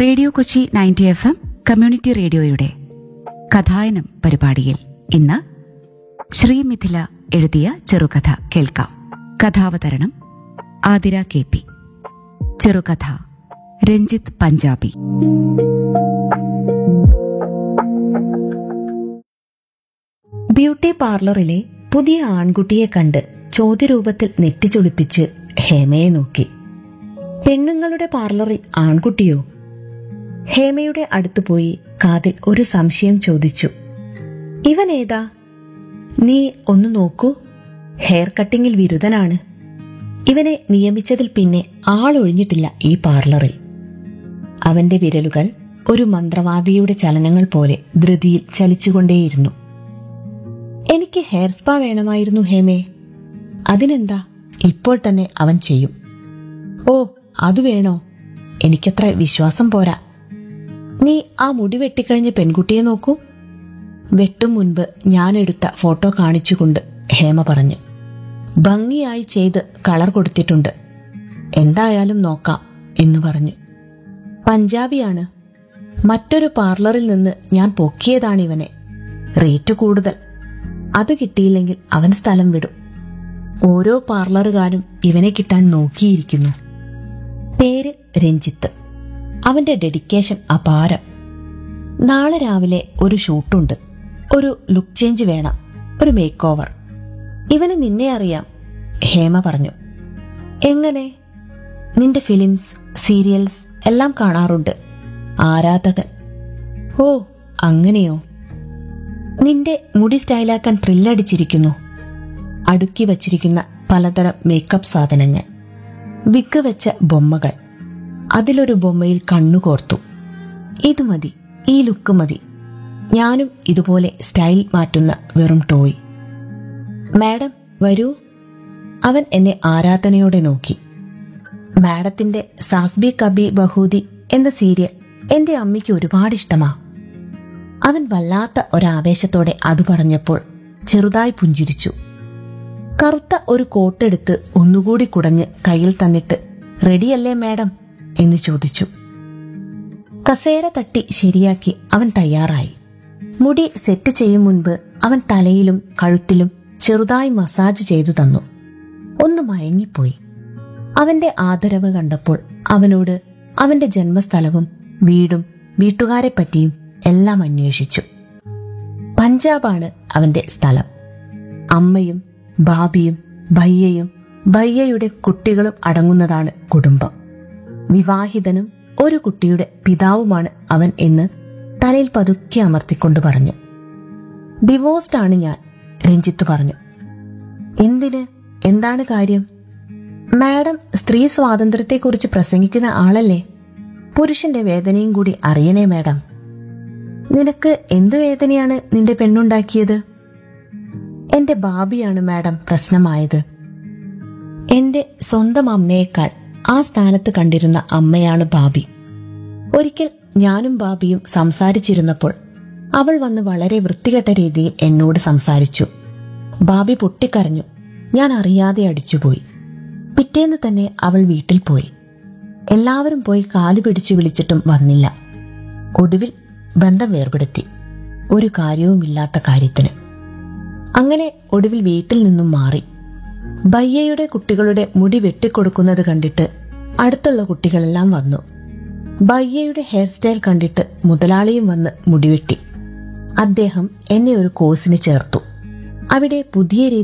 radio Kochi ninety F M community റേഡിയോയുടെ കഥായനം പരിപാടിയിൽ ഇന്ന് ശ്രീമിഥില എഴുതിയ ചെറുകഥ കേൾക്കാം കഥാവതരണം ആതിര കെ പി ചെറുകഥ രഞ്ജിത്ത് പഞ്ചാബി ബ്യൂട്ടി പാർലറിലെ പുതിയ ആൺകുട്ടിയെ കണ്ട് ചോദ്യരൂപത്തിൽ നെറ്റിച്ചൊളിപ്പിച്ച് ഹേമയെ നോക്കി പെണ്ണുങ്ങളുടെ പാർലറിൽ ആൺകുട്ടിയോ ഹേമയുടെ അടുത്തു പോയി കാതിൽ ഒരു സംശയം ചോദിച്ചു ഇവൻ ഏതാ നീ ഒന്ന് നോക്കൂ ഹെയർ കട്ടിങ്ങിൽ വിരുദ്ധനാണ് ഇവനെ നിയമിച്ചതിൽ പിന്നെ ആളൊഴിഞ്ഞിട്ടില്ല ഈ പാർലറിൽ അവന്റെ വിരലുകൾ ഒരു മന്ത്രവാദിയുടെ ചലനങ്ങൾ പോലെ ധൃതിയിൽ ചലിച്ചുകൊണ്ടേയിരുന്നു എനിക്ക് ഹെയർ സ്പാ വേണമായിരുന്നു ഹേമേ അതിനെന്താ ഇപ്പോൾ തന്നെ അവൻ ചെയ്യും ഓ അത് വേണോ എനിക്കത്ര വിശ്വാസം പോരാ നീ ആ മുടി വെട്ടിക്കഴിഞ്ഞ പെൺകുട്ടിയെ നോക്കൂ വെട്ടും മുൻപ് ഞാനെടുത്ത ഫോട്ടോ കാണിച്ചുകൊണ്ട് ഹേമ പറഞ്ഞു ഭംഗിയായി ചെയ്ത് കളർ കൊടുത്തിട്ടുണ്ട് എന്തായാലും നോക്കാം എന്ന് പറഞ്ഞു പഞ്ചാബിയാണ് മറ്റൊരു പാർലറിൽ നിന്ന് ഞാൻ പൊക്കിയതാണിവനെ റേറ്റ് കൂടുതൽ അത് കിട്ടിയില്ലെങ്കിൽ അവൻ സ്ഥലം വിടും ഓരോ പാർലറുകാരും ഇവനെ കിട്ടാൻ നോക്കിയിരിക്കുന്നു പേര് രഞ്ജിത്ത് അവന്റെ ഡെഡിക്കേഷൻ അപാരം നാളെ രാവിലെ ഒരു ഷൂട്ടുണ്ട് ഒരു ലുക്ക് ചേഞ്ച് വേണം ഒരു മേക്ക് ഓവർ ഇവന് നിന്നെ അറിയാം ഹേമ പറഞ്ഞു എങ്ങനെ നിന്റെ ഫിലിംസ് സീരിയൽസ് എല്ലാം കാണാറുണ്ട് ആരാധകൻ ഓ അങ്ങനെയോ നിന്റെ മുടി സ്റ്റൈലാക്കാൻ ത്രില്ലടിച്ചിരിക്കുന്നു അടുക്കി വച്ചിരിക്കുന്ന പലതരം മേക്കപ്പ് സാധനങ്ങൾ വിഗ് വെച്ച ബൊമ്മകൾ അതിലൊരു ബൊമ്മയിൽ കണ്ണുകോർത്തു ഇത് മതി ഈ ലുക്ക് മതി ഞാനും ഇതുപോലെ സ്റ്റൈൽ മാറ്റുന്ന വെറും ടോയ് മാഡം വരൂ അവൻ എന്നെ ആരാധനയോടെ നോക്കി മാഡത്തിന്റെ സാസ്ബി കബി ബഹൂദി എന്ന സീരിയൽ എന്റെ അമ്മയ്ക്ക് ഒരുപാട് ഇഷ്ടമാ അവൻ വല്ലാത്ത ഒരാവേശത്തോടെ അത് പറഞ്ഞപ്പോൾ ചെറുതായി പുഞ്ചിരിച്ചു കറുത്ത ഒരു കോട്ടെടുത്ത് ഒന്നുകൂടി കുടഞ്ഞ് കയ്യിൽ തന്നിട്ട് റെഡിയല്ലേ മാഡം എന്ന് ചോദിച്ചു കസേര തട്ടി ശരിയാക്കി അവൻ തയ്യാറായി മുടി സെറ്റ് ചെയ്യും മുൻപ് അവൻ തലയിലും കഴുത്തിലും ചെറുതായി മസാജ് ചെയ്തു തന്നു ഒന്ന് മയങ്ങിപ്പോയി അവന്റെ ആദരവ് കണ്ടപ്പോൾ അവനോട് അവന്റെ ജന്മസ്ഥലവും വീടും വീട്ടുകാരെ പറ്റിയും എല്ലാം അന്വേഷിച്ചു പഞ്ചാബാണ് അവന്റെ സ്ഥലം അമ്മയും ബാബിയും ഭയ്യയും ഭയ്യയുടെ കുട്ടികളും അടങ്ങുന്നതാണ് കുടുംബം വിവാഹിതനും ഒരു കുട്ടിയുടെ പിതാവുമാണ് അവൻ എന്ന് തലയിൽ പതുക്കെ അമർത്തിക്കൊണ്ട് പറഞ്ഞു ഡിവോഴ്സ്ഡ് ആണ് ഞാൻ രഞ്ജിത്ത് പറഞ്ഞു എന്തിന് എന്താണ് കാര്യം മാഡം സ്ത്രീ സ്വാതന്ത്ര്യത്തെക്കുറിച്ച് പ്രസംഗിക്കുന്ന ആളല്ലേ പുരുഷന്റെ വേദനയും കൂടി അറിയണേ മാഡം നിനക്ക് എന്തു വേദനയാണ് നിന്റെ പെണ്ണുണ്ടാക്കിയത് എന്റെ ബാബിയാണ് മാഡം പ്രശ്നമായത് എന്റെ സ്വന്തം അമ്മയേക്കാൾ ആ സ്ഥാനത്ത് കണ്ടിരുന്ന അമ്മയാണ് ബാബി ഒരിക്കൽ ഞാനും ബാബിയും സംസാരിച്ചിരുന്നപ്പോൾ അവൾ വന്ന് വളരെ വൃത്തികെട്ട രീതിയിൽ എന്നോട് സംസാരിച്ചു ബാബി പൊട്ടിക്കരഞ്ഞു ഞാൻ അറിയാതെ അടിച്ചുപോയി പിറ്റേന്ന് തന്നെ അവൾ വീട്ടിൽ പോയി എല്ലാവരും പോയി കാലു പിടിച്ചു വിളിച്ചിട്ടും വന്നില്ല ഒടുവിൽ ബന്ധം വേർപെടുത്തി ഒരു കാര്യവുമില്ലാത്ത കാര്യത്തിന് അങ്ങനെ ഒടുവിൽ വീട്ടിൽ നിന്നും മാറി ബയ്യയുടെ കുട്ടികളുടെ മുടി വെട്ടിക്കൊടുക്കുന്നത് കണ്ടിട്ട് അടുത്തുള്ള കുട്ടികളെല്ലാം വന്നു ബയ്യയുടെ ഹെയർ സ്റ്റൈൽ കണ്ടിട്ട് മുതലാളിയും വന്ന് മുടിവെട്ടി അദ്ദേഹം എന്നെ ഒരു കോഴ്സിന് ചേർത്തു അവിടെ പുതിയ